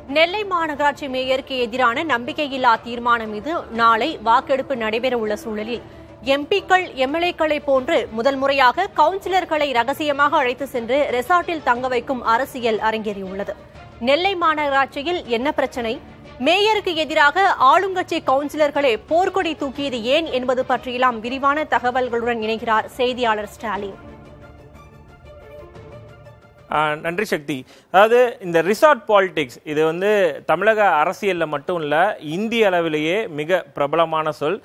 நெல்லை மாநகராட்சி மேயருக்கு எதிரான நம்பிக்கையில்லா தீர்மானம் மீது நாளை வாக்கெடுப்பு நடைபெறவுள்ள சூழலில் எம்பிக்கள் எம்எல்ஏக்களை போன்று முதல் முறையாக கவுன்சிலர்களை ரகசியமாக அழைத்து சென்று ரெசார்ட்டில் தங்க வைக்கும் அரசியல் அரங்கேறியுள்ளது நெல்லை மாநகராட்சியில் என்ன பிரச்சனை மேயருக்கு எதிராக ஆளுங்கட்சி கவுன்சிலர்களே போர்க்கொடி தூக்கியது ஏன் என்பது பற்றியெல்லாம் விரிவான தகவல்களுடன் இணைகிறார் செய்தியாளர் ஸ்டாலின் ஆ, நன்றி சக்தி அதாவது இந்த ரிசார்ட் பாலிடிக்ஸ் இது வந்து தமிழக அரசியலில் மட்டும் இல்லை இந்திய அளவிலேயே மிக பிரபலமான சொல்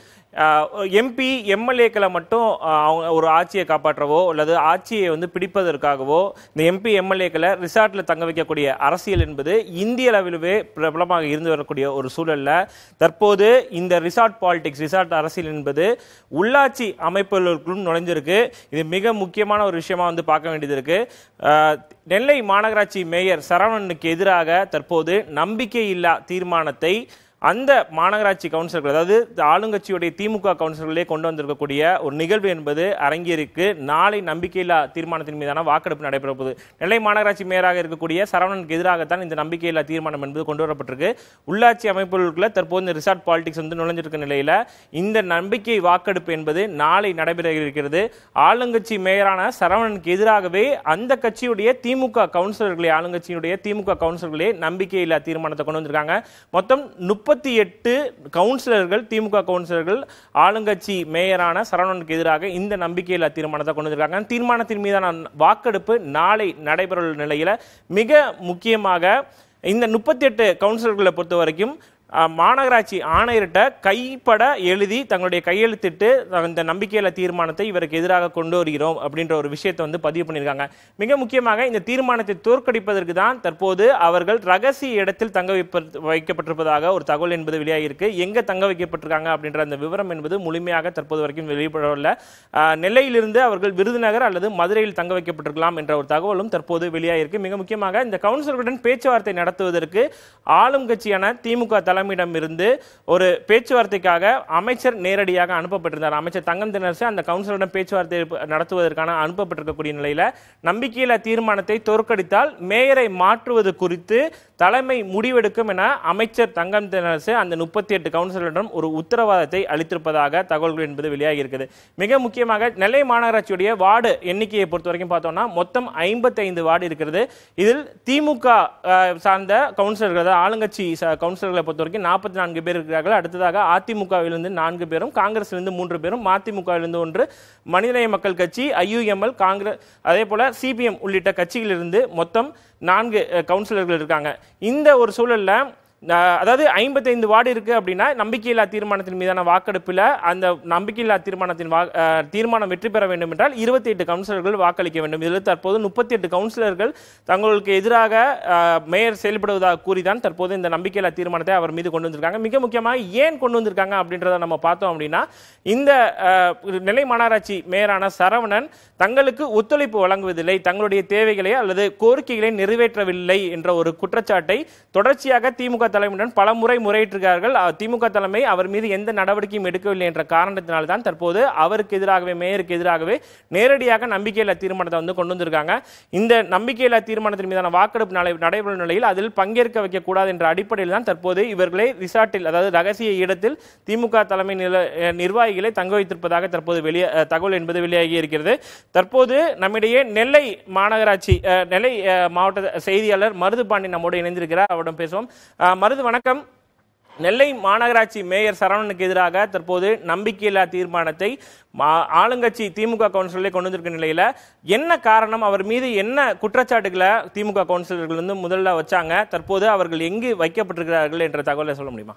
எம்பி எம்எல்ஏக்களை மட்டும் ஆ, அவங்க ஒரு ஆட்சியை காப்பாற்றவோ அல்லது ஆட்சியை வந்து பிடிப்பதற்காகவோ இந்த எம்பி எம்எல்ஏக்களை ரிசார்ட்டில் தங்க வைக்கக்கூடிய அரசியல் என்பது இந்திய அளவிலவே பிரபலமாக இருந்து வரக்கூடிய ஒரு சூழல்ல தற்போது இந்த ரிசார்ட் பாலிடிக்ஸ் ரிசார்ட் அரசியல் என்பது உள்ளாட்சி அமைப்புகளுக்கும் நுழைஞ்சிருக்கு இது மிக முக்கியமான ஒரு விஷயமா வந்து பார்க்க வேண்டியது இருக்கு ஆஹ், நெல்லை மாநகராட்சி மேயர் சரவணனுக்கு எதிராக தற்போது நம்பிக்கையில்லா தீர்மானத்தை அந்த மாநகராட்சி கவுன்சிலர்கள் அதாவது இந்த ஆளுங்கட்சியுடைய திமுக கவுன்சிலர்களே கொண்டு வந்திருக்கக்கூடிய ஒரு நிகழ்வு என்பது அரங்கேறிக்கு நாளை நம்பிக்கையில்லா தீர்மானத்தின் மீதான வாக்கெடுப்பு நடைபெற போகுது நெல்லை மாநகராட்சி மேயராக இருக்கக்கூடிய சரவணனுக்கு எதிராகத்தான் இந்த நம்பிக்கையில்லா தீர்மானம் என்பது கொண்டு வரப்பட்டிருக்கு உள்ளாட்சி அமைப்புகளுக்குள்ள தற்போது இந்த ரிசார்ட் பாலிடிக்ஸ் வந்து நுழைஞ்சிருக்க நிலையில இந்த நம்பிக்கை வாக்கெடுப்பு என்பது நாளை நடைபெற இருக்கிறது ஆளுங்கட்சி மேயரான சரவணனுக்கு எதிராகவே அந்த கட்சியுடைய திமுக கவுன்சிலர்களே ஆளுங்கட்சியினுடைய திமுக கவுன்சிலர்களே நம்பிக்கையில்லா தீர்மானத்தை கொண்டு வந்திருக்காங்க மொத்தம் முப்பத்தி எட்டு கவுன்சிலர்கள் திமுக கவுன்சிலர்கள் ஆளுங்கட்சி மேயரான சரவணனுக்கு எதிராக இந்த நம்பிக்கையில்லா தீர்மானத்தை கொண்டு வந்திருக்காங்க தீர்மானத்தின் மீதான வாக்கெடுப்பு நாளை நடைபெற இந்த மிக முக்கியமாக இந்த முப்பத்தி எட்டு கவுன்சிலர்களை பொறுத்த வரைக்கும் அஹ், மாநகராட்சி ஆணையர்கிட்ட கைப்பட எழுதி தங்களுடைய கையெழுத்திட்டு இந்த நம்பிக்கையில்லா தீர்மானத்தை இவருக்கு எதிராக கொண்டு வருகிறோம் அப்படின்ற ஒரு விஷயத்தை வந்து பதிவு பண்ணியிருக்காங்க மிக முக்கியமாக இந்த தீர்மானத்தை தோற்கடிப்பதற்கு தான் தற்போது அவர்கள் ரகசிய இடத்தில் தங்க வைப்ப வைக்கப்பட்டிருப்பதாக ஒரு தகவல் என்பது வெளியாகியிருக்கு எங்க தங்க வைக்கப்பட்டிருக்காங்க அப்படின்ற அந்த விவரம் என்பது முழுமையாக தற்போது வரைக்கும் வெளியிடவில்லை அஹ், நெல்லையிலிருந்து அவர்கள் விருதுநகர் அல்லது மதுரையில் தங்க வைக்கப்பட்டிருக்கலாம் என்ற ஒரு தகவலும் தற்போது வெளியாகியிருக்கு மிக முக்கியமாக இந்த கவுன்சிலர்களுடன் பேச்சுவார்த்தை நடத்துவதற்கு ஆளும் கட்சியான திமுக தலைமையிடம் இருந்து ஒரு பேச்சுவார்த்தைக்காக அமைச்சர் நேரடியாக அனுப்பப்பட்டிருந்தார் அமைச்சர் தங்கம் தென்னரசு அந்த கவுன்சிலருடன் பேச்சுவார்த்தை நடத்துவதற்கான அனுப்பப்பட்டிருக்கக்கூடிய நிலையில நம்பிக்கையில்லா தீர்மானத்தை தோற்கடித்தால் மேயரை மாற்றுவது குறித்து தலைமை முடிவெடுக்கும் என அமைச்சர் தங்கம் தென்னரசு அந்த முப்பத்தி எட்டு கவுன்சிலரிடம் ஒரு உத்தரவாதத்தை அளித்திருப்பதாக தகவல்கள் என்பது வெளியாகி இருக்குது மிக முக்கியமாக நெல்லை மாநகராட்சியுடைய வார்டு எண்ணிக்கையை பொறுத்த வரைக்கும் பார்த்தோம்னா மொத்தம் ஐம்பத்தைந்து வார்டு இருக்கிறது இதில் திமுக அஹ், சார்ந்த கவுன்சிலர்கள் அதாவது ஆளுங்கட்சி ச- கவுன்சிலர்களை பொறுத்த வரைக்கும் நாற்பத்தி நான்கு பேர் இருக்கிறார்கள் அடுத்ததாக அதிமுகவிலிருந்து நான்கு பேரும் காங்கிரஸிலிருந்து மூன்று பேரும் மதிமுகவிலிருந்து ஒன்று மனிதநேய மக்கள் கட்சி ஐயுஎம்எல் காங்கிரஸ் அதே போல சிபிஎம் உள்ளிட்ட கட்சிகளிலிருந்து மொத்தம் நான்கு அஹ், கவுன்சிலர்கள் இருக்காங்க இந்த ஒரு சூழல்ல அஹ், அதாவது ஐம்பத்தைந்து வார்டு இருக்கு அப்படின்னா நம்பிக்கையில்லா தீர்மானத்தின் மீதான வாக்கெடுப்பில் அந்த நம்பிக்கையில்லா தீர்மானத்தின் வா அஹ், தீர்மானம் வெற்றி பெற வேண்டும் என்றால் இருபத்தி எட்டு கவுன்சிலர்கள் வாக்களிக்க வேண்டும் இதில் தற்போது முப்பத்தி எட்டு கவுன்சிலர்கள் தங்களுக்கு எதிராக அஹ், மேயர் செயல்படுவதாக கூறிதான் தற்போது இந்த நம்பிக்கையில்லா தீர்மானத்தை அவர் மீது கொண்டு வந்திருக்காங்க மிக முக்கியமாக ஏன் கொண்டு வந்திருக்காங்க அப்படின்றத நம்ம பார்த்தோம் அப்படின்னா இந்த அஹ், நெல்லை மாநகராட்சி மேயரான சரவணன் தங்களுக்கு ஒத்துழைப்பு வழங்குவதில்லை தங்களுடைய தேவைகளை அல்லது கோரிக்கைகளை நிறைவேற்றவில்லை என்ற ஒரு குற்றச்சாட்டை தொடர்ச்சியாக திமுக தலைமையுடன் பல முறை முறையிட்டிருக்கிறார்கள் அஹ், திமுக தலைமை அவர் மீது எந்த நடவடிக்கையும் எடுக்கவில்லை என்ற காரணத்தினால்தான் தற்போது அவருக்கு எதிராகவே மேயருக்கு எதிராகவே நேரடியாக நம்பிக்கையில்லா தீர்மானத்தை வந்து கொண்டு வந்திருக்காங்க இந்த நம்பிக்கையில்லா தீர்மானத்தின் மீதான வாக்கெடுப்பு நாளை நடைபெறும் நிலையில் அதில் பங்கேற்க வைக்கக்கூடாது என்ற அடிப்படையில் தான் தற்போது இவர்களை ரிசார்ட்டில் அதாவது ரகசிய இடத்தில் திமுக தலைமை நில- அஹ் நிர்வாகிகளை தங்க வைத்திருப்பதாக தற்போது வெளியே அஹ், தகவல் என்பது வெளியாகி இருக்கிறது தற்போது நம்மிடையே நெல்லை மாநகராட்சி அஹ், நெல்லை அஹ், மாவட்ட செய்தியாளர் மருது பாண்டி நம்மோடு இணைந்திருக்கிறார் அவரிடம் பேசுவோம் அஹ், மருது வணக்கம் நெல்லை மாநகராட்சி மேயர் சரவணனுக்கு எதிராக தற்போது நம்பிக்கையில்லா தீர்மானத்தை மா- ஆளுங்கட்சி திமுக கவுன்சிலரை கொண்டு வந்திருக்க நிலையில என்ன காரணம் அவர் மீது என்ன குற்றச்சாட்டுகளை திமுக கவுன்சிலர்கள் வந்து முதல்ல வச்சாங்க தற்போது அவர்கள் எங்கு வைக்கப்பட்டிருக்கிறார்கள் என்ற தகவலை சொல்ல முடியுமா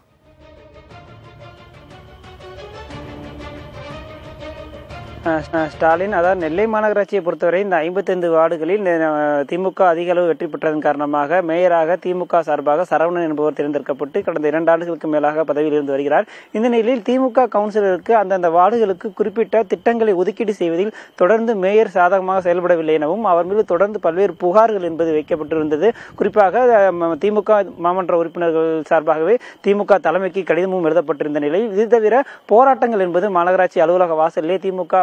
அஹ் ஸ்ட- ஸ்டாலின் அதாவது நெல்லை மாநகராட்சியை பொறுத்தவரை இந்த ஐம்பத்தைந்து வார்டுகளில் அஹ், திமுக அதிக அளவு வெற்றி பெற்றதன் காரணமாக மேயராக திமுக சார்பாக சரவணன் என்பவர் தேர்ந்தெடுக்கப்பட்டு கடந்த இரண்டு ஆண்டுகளுக்கு மேலாக பதவியில் இருந்து வருகிறார் இந்த நிலையில் திமுக கவுன்சிலருக்கு அந்தந்த வார்டுகளுக்கு குறிப்பிட்ட திட்டங்களை ஒதுக்கீடு செய்வதில் தொடர்ந்து மேயர் சாதகமாக செயல்படவில்லை எனவும் அவர் மீது தொடர்ந்து பல்வேறு புகார்கள் என்பது வைக்கப்பட்டிருந்தது குறிப்பாக அஹ், ம- திமுக மாமன்ற உறுப்பினர்கள் சார்பாகவே திமுக தலைமைக்கு கடிதமும் எழுதப்பட்டிருந்த நிலையில் இது தவிர போராட்டங்கள் என்பது மாநகராட்சி அலுவலக வாசலிலே திமுக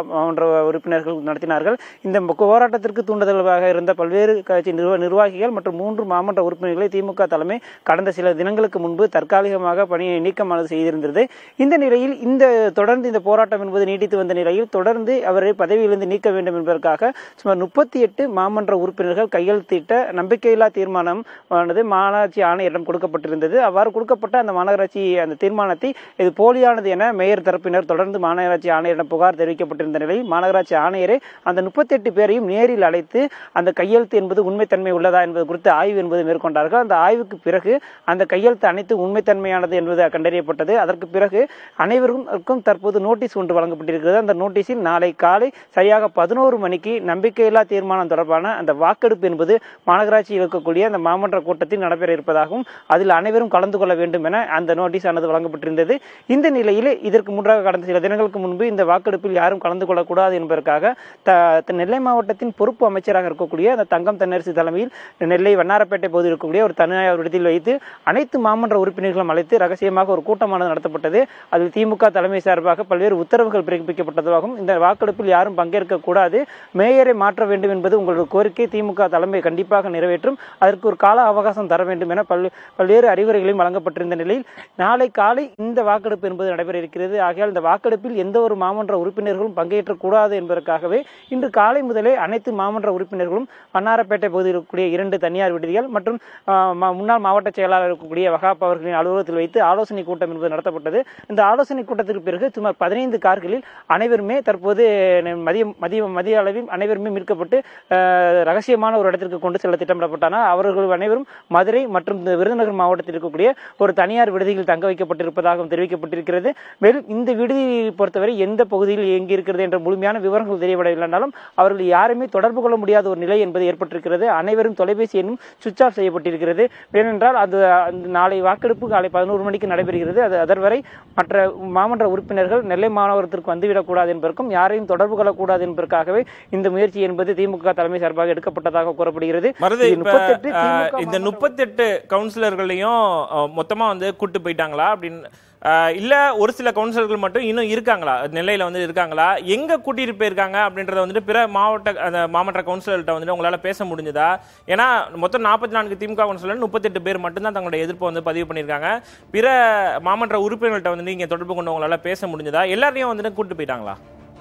மாமன்ற உறுப்பினர்கள் நடத்தினார்கள் இந்த போராட்டத்திற்கு தூண்டுதலாக இருந்த பல்வேறு கட்சி நிர்வ நிர்வாகிகள் மற்றும் மூன்று மாமன்ற உறுப்பினர்களை திமுக தலைமை கடந்த சில தினங்களுக்கு முன்பு தற்காலிகமாக பணியை நீக்கமானது செய்திருந்தது இந்த நிலையில் இந்த தொடர்ந்து இந்த போராட்டம் என்பது நீடித்து வந்த நிலையில் தொடர்ந்து அவரை பதவியிலிருந்து நீக்க வேண்டும் என்பதற்காக சுமார் முப்பத்தி எட்டு மாமன்ற உறுப்பினர்கள் கையெழுத்திட்ட நம்பிக்கையில்லா தீர்மானம் ஆனது மாநகராட்சி ஆணையரிடம் கொடுக்கப்பட்டிருந்தது அவ்வாறு கொடுக்கப்பட்ட அந்த மாநகராட்சி அந்த தீர்மானத்தை இது போலியானது என மேயர் தரப்பினர் தொடர்ந்து மாநகராட்சி ஆணையரிடம் புகார் தெரிவிக்கப்பட்டிருந்த நிலையில் மாநகராட்சி ஆணையரே அந்த முப்பத்தி எட்டு பேரையும் நேரில் அழைத்து அந்த கையெழுத்து என்பது உண்மைத்தன்மை உள்ளதா என்பது குறித்து ஆய்வு என்பது மேற்கொண்டார்கள் அந்த ஆய்வுக்கு பிறகு அந்த கையெழுத்து அனைத்து உண்மைத்தன்மையானது என்பது கண்டறியப்பட்டது அதற்கு பிறகு அனைவருக்கும் தற்போது நோட்டீஸ் ஒன்று வழங்கப்பட்டிருக்கிறது அந்த நோட்டீஸில் நாளை காலை சரியாக பதினோரு மணிக்கு நம்பிக்கையில்லா தீர்மானம் தொடர்பான அந்த வாக்கெடுப்பு என்பது மாநகராட்சியில் இருக்கக்கூடிய அந்த மாமன்ற கூட்டத்தில் நடைபெற இருப்பதாகவும் அதில் அனைவரும் கலந்து கொள்ள வேண்டும் என அந்த நோட்டீஸ் ஆனது வழங்கப்பட்டிருந்தது இந்த நிலையில் இதற்கு முன்பாக கடந்த சில தினங்களுக்கு முன்பு இந்த வாக்கெடுப்பில் யாரும் கலந்து கொள்ளக்கூடாது என்பதற்காக த- த- நெல்லை மாவட்டத்தின் பொறுப்பு அமைச்சராக இருக்கக்கூடிய அந்த தங்கம் தென்னரசு தலைமையில் நெல்லை வண்ணாரப்பேட்டை பகுதியில் இருக்கக்கூடிய ஒரு தனியார் இடத்தில் வைத்து அனைத்து மாமன்ற உறுப்பினர்களும் அழைத்து ரகசியமாக ஒரு கூட்டமானது நடத்தப்பட்டது அதில் திமுக தலைமை சார்பாக பல்வேறு உத்தரவுகள் பிறப்பிக்கப்பட்டதாகவும் இந்த வாக்கெடுப்பில் யாரும் பங்கேற்க கூடாது மேயரை மாற்ற வேண்டும் என்பது உங்களது கோரிக்கை திமுக தலைமை கண்டிப்பாக நிறைவேற்றும் அதற்கு ஒரு கால அவகாசம் தர வேண்டும் என பல்வே- பல்வேறு அறிவுரைகளையும் வழங்கப்பட்டிருந்த நிலையில் நாளை காலை இந்த வாக்கெடுப்பு என்பது நடைபெற இருக்கிறது ஆகையால் இந்த வாக்கெடுப்பில் எந்த ஒரு மாமன்ற உறுப்பினர்களும் பங்கேற்றக்கூடாது என்பதற்காகவே இன்று காலை முதலே அனைத்து மாமன்ற உறுப்பினர்களும் வண்ணாரப்பேட்டை பகுதியில் இருக்கக்கூடிய இரண்டு தனியார் விடுதிகள் மற்றும் ஆ, ம- முன்னாள் மாவட்ட செயலாளர் இருக்கக்கூடிய வகாப் அவர்களின் அலுவலகத்தில் வைத்து ஆலோசனை கூட்டம் என்பது நடத்தப்பட்டது இந்த ஆலோசனை கூட்டத்திற்கு பிறகு சுமார் பதினைந்து கார்களில் அனைவருமே தற்போது ந- மதியம் மதிய மதிய அளவில் அனைவருமே மீட்கப்பட்டு ஆ, ரகசியமான ஒரு இடத்திற்கு கொண்டு செல்ல திட்டமிடப்பட்டன அவர்கள் அனைவரும் மதுரை மற்றும் இந்த விருதுநகர் மாவட்டத்தில் இருக்கக்கூடிய ஒரு தனியார் விடுதியில் தங்க வைக்கப்பட்டிருப்பதாகவும் தெரிவிக்கப்பட்டிருக்கிறது மேலும் இந்த விடுதியை பொறுத்தவரை எந்த பகுதியில் எங்கு இருக்கிறது என்ற முழுமையான விவரங்கள் தெரியவில்லைனாலும் அவர்கள் யாருமே தொடர்பு கொள்ள முடியாத ஒரு நிலை என்பது ஏற்பட்டிருக்கிறது அனைவரும் தொலைபேசி எண்ணும் சுவிச் ஆஃப் செய்யப்பட்டிருக்கிறது ஏனென்றால் அது அந்த நாளை வாக்கெடுப்பு காலை பதினோரு மணிக்கு நடைபெறுகிறது அது அதர்வரை மற்ற மாமன்ற உறுப்பினர்கள் நெல்லை மாநகரத்திற்கு வந்துவிடக்கூடாது என்பதற்கும் யாரையும் தொடர்பு கொள்ளக்கூடாது என்பதற்காகவே இந்த முயற்சி என்பது திமுக தலைமை சார்பாக எடுக்கப்பட்டதாக கூறப்படுகிறது மருது இது இப்ப 38 அஹ், திமுக இந்த முப்பத்தெட்டு கவுன்சிலர்களையும் அஹ், மொத்தமா வந்து கூட்டு போயிட்டாங்களா அப்படின்னு அஹ், இல்ல ஒரு சில கவுன்சிலர்கள் மட்டும் இன்னும் இருக்காங்களா நெல்லையில வந்து இருக்காங்களா எங்க கூட்டிட்டு போயிருக்காங்க அப்படின்றத வந்துட்டு பிற மாவட்ட அந்த மாவட்ட கவுன்சிலர்கிட்ட வந்துட்டு உங்களால பேச முடிஞ்சதா ஏன்னா மொத்தம் நாற்பத்தி நான்கு திமுக கவுன்சிலர் முப்பத்தெட்டு பேர் மட்டும்தான் தங்களுடைய எதிர்ப்பை வந்து பதிவு பண்ணியிருக்காங்க பிற மாமன்ற உறுப்பினர்கள்ட்ட வந்து நீங்க தொடர்பு கொண்டு உங்களால பேச முடிஞ்சதா எல்லாரையும் வந்துட்டு கூட்டு போயிட்டாங்களா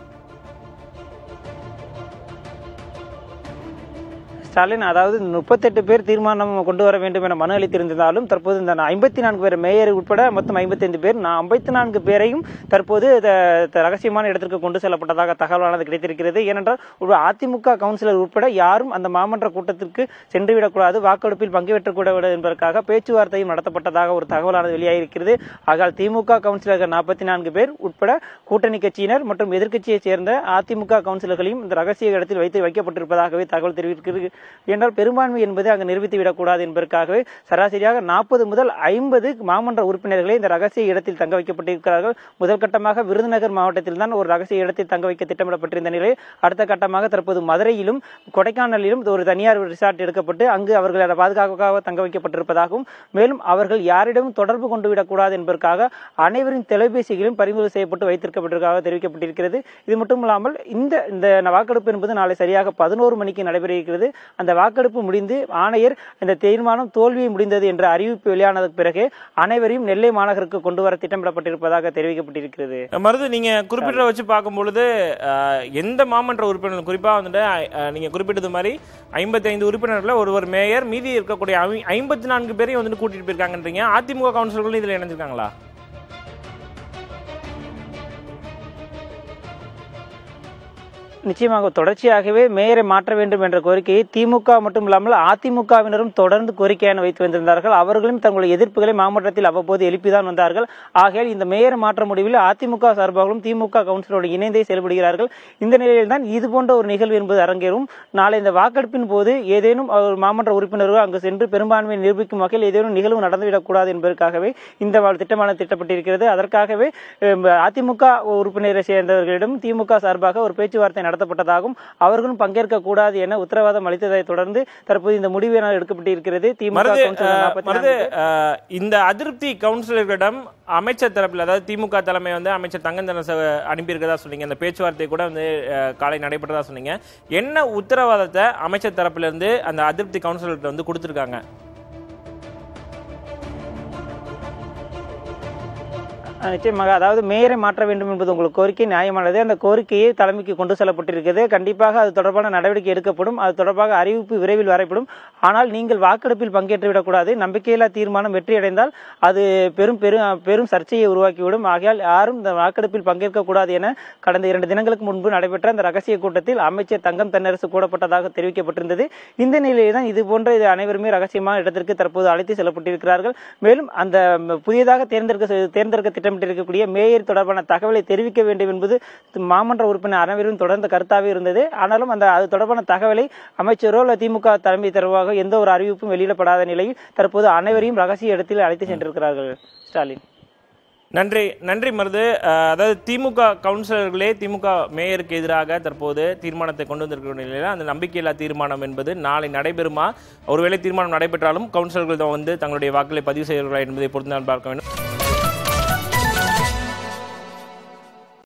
ஸ்டாலின் அதாவது முப்பத்தெட்டு பேர் தீர்மானம் கொண்டு வர வேண்டும் என மனு அளித்திருந்தாலும் தற்போது இந்த ஐம்பத்தி நான்கு பேர் மேயர் உட்பட மொத்தம் ஐம்பத்தைந்து பேர் ஐம்பத்தி நான்கு பேரையும் தற்போது த- த- ரகசியமான இடத்திற்கு கொண்டு செல்லப்பட்டதாக தகவலானது கிடைத்திருக்கிறது ஏனென்றால் ஒரு அதிமுக கவுன்சிலர் உட்பட யாரும் அந்த மாமன்ற கூட்டத்திற்கு சென்று விடக்கூடாது வாக்கெடுப்பில் பங்கு பெற்றக்கூடாது என்பதற்காக பேச்சுவார்த்தையும் நடத்தப்பட்டதாக ஒரு தகவலானது வெளியாகியிருக்கிறது ஆகால் திமுக கவுன்சிலர்கள் நாற்பத்தி நான்கு பேர் உட்பட கூட்டணி கட்சியினர் மற்றும் எதிர்க்கட்சியைச் சேர்ந்த அதிமுக கவுன்சிலர்களையும் இந்த ரகசிய இடத்தில் வைத்து வைக்கப்பட்டிருப்பதாகவே தகவல் தெரிவிக்கிறது என்றால் பெரும்பான்மை என்பது அங்கு நிரூபித்து விடக்கூடாது என்பதற்காகவே சராசரியாக நாற்பது முதல் ஐம்பது மாமன்ற உறுப்பினர்களை இந்த ரகசிய இடத்தில் தங்க வைக்கப்பட்டிருக்கிறார்கள் முதல் கட்டமாக விருதுநகர் மாவட்டத்தில் தான் ஒரு ரகசிய இடத்தில் தங்க வைக்க திட்டமிடப்பட்டிருந்த நிலையில் அடுத்த கட்டமாக தற்போது மதுரையிலும் கொடைக்கானலிலும் ஒரு தனியார் ரிசார்ட் எடுக்கப்பட்டு அங்கு அவர்கள் பாதுகாப்பாக தங்க வைக்கப்பட்டிருப்பதாகவும் மேலும் அவர்கள் யாரிடமும் தொடர்பு கொண்டு விடக்கூடாது என்பதற்காக அனைவரின் தொலைபேசிகளும் பறிமுதல் செய்யப்பட்டு வைத்திருக்கப்பட்டிருப்பதாக தெரிவிக்கப்பட்டிருக்கிறது இது மட்டுமில்லாமல் இந்த இந்த வாக்கெடுப்பு என்பது நாளை சரியாக பதினோரு மணிக்கு நடைபெற இருக்கிறது அந்த வாக்கெடுப்பு முடிந்து ஆணையர் இந்த தீர்மானம் தோல்வியை முடிந்தது என்ற அறிவிப்பு வெளியானதுக்கு பிறகு அனைவரையும் நெல்லை மாநகருக்கு கொண்டு வர திட்டமிடப்பட்டிருப்பதாக தெரிவிக்கப்பட்டிருக்கிறது மருது நீங்க குறிப்பிட்ட வச்சு பார்க்கும் பொழுது அஹ், எந்த மாமன்ற உறுப்பினர் குறிப்பா வந்துட்டு அஹ், நீங்க குறிப்பிட்டது மாதிரி ஐம்பத்தைந்து உறுப்பினர்களை ஒருவர் மேயர் மீதி இருக்கக்கூடிய ஐம்பத்தி நான்கு பேரையும் வந்துட்டு கூட்டிட்டு போயிருக்காங்கன்றீங்க அதிமுக கவுன்சிலர்களும் இதுல இணைஞ்சிருக்காங்களா நிச்சயமாக தொடர்ச்சியாகவே மேயரை மாற்ற வேண்டும் என்ற கோரிக்கையை திமுக மட்டும் இல்லாமல் அதிமுகவினரும் தொடர்ந்து கோரிக்கையான வைத்து வந்திருந்தார்கள் அவர்களும் தங்களுடைய எதிர்ப்புகளை மாமன்றத்தில் அவ்வப்போது எழுப்பிதான் வந்தார்கள் ஆகையால் இந்த மேயர் மாற்ற முடிவில் அதிமுக சார்பாகவும் திமுக கவுன்சிலரோடு இணைந்தே செயல்படுகிறார்கள் இந்த நிலையில் தான் இது போன்ற ஒரு நிகழ்வு என்பது அரங்கேறும் நாளை இந்த வாக்கெடுப்பின் போது ஏதேனும் ஒரு மாமன்ற உறுப்பினர்கள் அங்கு சென்று பெரும்பான்மையை நிரூபிக்கும் வகையில் ஏதேனும் நிகழ்வு நடந்துவிடக்கூடாது என்பதற்காகவே இந்த வா- திட்டமானது திட்டப்பட்டிருக்கிறது அதற்காகவே அஹ், அதிமுக உறுப்பினரை சேர்ந்தவர்களிடம் திமுக சார்பாக ஒரு பேச்சுவார்த்தை நடத்தப்பட்டதாகவும் அவர்களும் பங்கேற்க கூடாது என உத்தரவாதம் அளித்ததை தொடர்ந்து தற்போது இந்த முடிவு என எடுக்கப்பட்டிருக்கிறது திமுக மருது கவுன்சிலர் அஹ், 44 மருது அஹ், இந்த அதிருப்தி கவுன்சிலர்களிடம் அமைச்சர் தரப்பில் அதாவது திமுக தலைமை வந்து அமைச்சர் தங்கந்தரச அனுப்பியிருக்கதா சொன்னீங்க அந்த பேச்சுவார்த்தை கூட வந்து அஹ், காலை நடைபெற்றதா சொன்னீங்க என்ன உத்தரவாதத்தை அமைச்சர் தரப்பில இருந்து அந்த அதிருப்தி கவுன்சிலர்கிட்ட வந்து கொடுத்திருக்காங்க அஹ் நிச்சயமாக அதாவது மேயரை மாற்ற வேண்டும் என்பது உங்களுக்கு கோரிக்கை நியாயமானது அந்த கோரிக்கையை தலைமைக்கு கொண்டு செல்லப்பட்டிருக்கிறது கண்டிப்பாக அது தொடர்பான நடவடிக்கை எடுக்கப்படும் அது தொடர்பாக அறிவிப்பு விரைவில் வரைப்படும் ஆனால் நீங்கள் வாக்கெடுப்பில் பங்கேற்று விடக்கூடாது நம்பிக்கையில்லா தீர்மானம் வெற்றியடைந்தால் அது பெரும் பெரும் பெரும் சர்ச்சையை உருவாக்கிவிடும் ஆகையால் யாரும் இந்த வாக்கெடுப்பில் பங்கேற்க கூடாது என கடந்த இரண்டு தினங்களுக்கு முன்பு நடைபெற்ற அந்த ரகசிய கூட்டத்தில் அமைச்சர் தங்கம் தென்னரசு கூடப்பட்டதாக தெரிவிக்கப்பட்டிருந்தது இந்த நிலையில் தான் இது போன்ற இது அனைவருமே ரகசியமான இடத்திற்கு தற்போது அழைத்து செல்லப்பட்டிருக்கிறார்கள் மேலும் அந்த ம், புதியதாக தேர்ந்தெடுக்க தேர்ந்தெடுக்க திட்டமிட்டிருக்கக்கூடிய மேயர் தொடர்பான தகவலை தெரிவிக்க வேண்டும் என்பது மாமன்ற உறுப்பினர் அனைவரும் தொடர்ந்த கருத்தாகவே இருந்தது ஆனாலும் அந்த அது தொடர்பான தகவலை அமைச்சரோ அல்ல திமுக தலைமை தொடர்பாக எந்த ஒரு அறிவிப்பும் வெளியிடப்படாத நிலையில் தற்போது அனைவரையும் ரகசிய இடத்தில் அழைத்து சென்றிருக்கிறார்கள் ஸ்டாலின் நன்றி நன்றி மருது அஹ், அதாவது திமுக கவுன்சிலர்களே திமுக மேயருக்கு எதிராக தற்போது தீர்மானத்தை கொண்டு வந்திருக்கிற நிலையில் அந்த நம்பிக்கையில்லா தீர்மானம் என்பது நாளை நடைபெறுமா ஒருவேளை தீர்மானம் நடைபெற்றாலும் கவுன்சிலர்கள் தான் வந்து தங்களுடைய வாக்களை பதிவு செய்வார்களா என்பதை பொறுத்து நான் பார்க்க வேண்டும்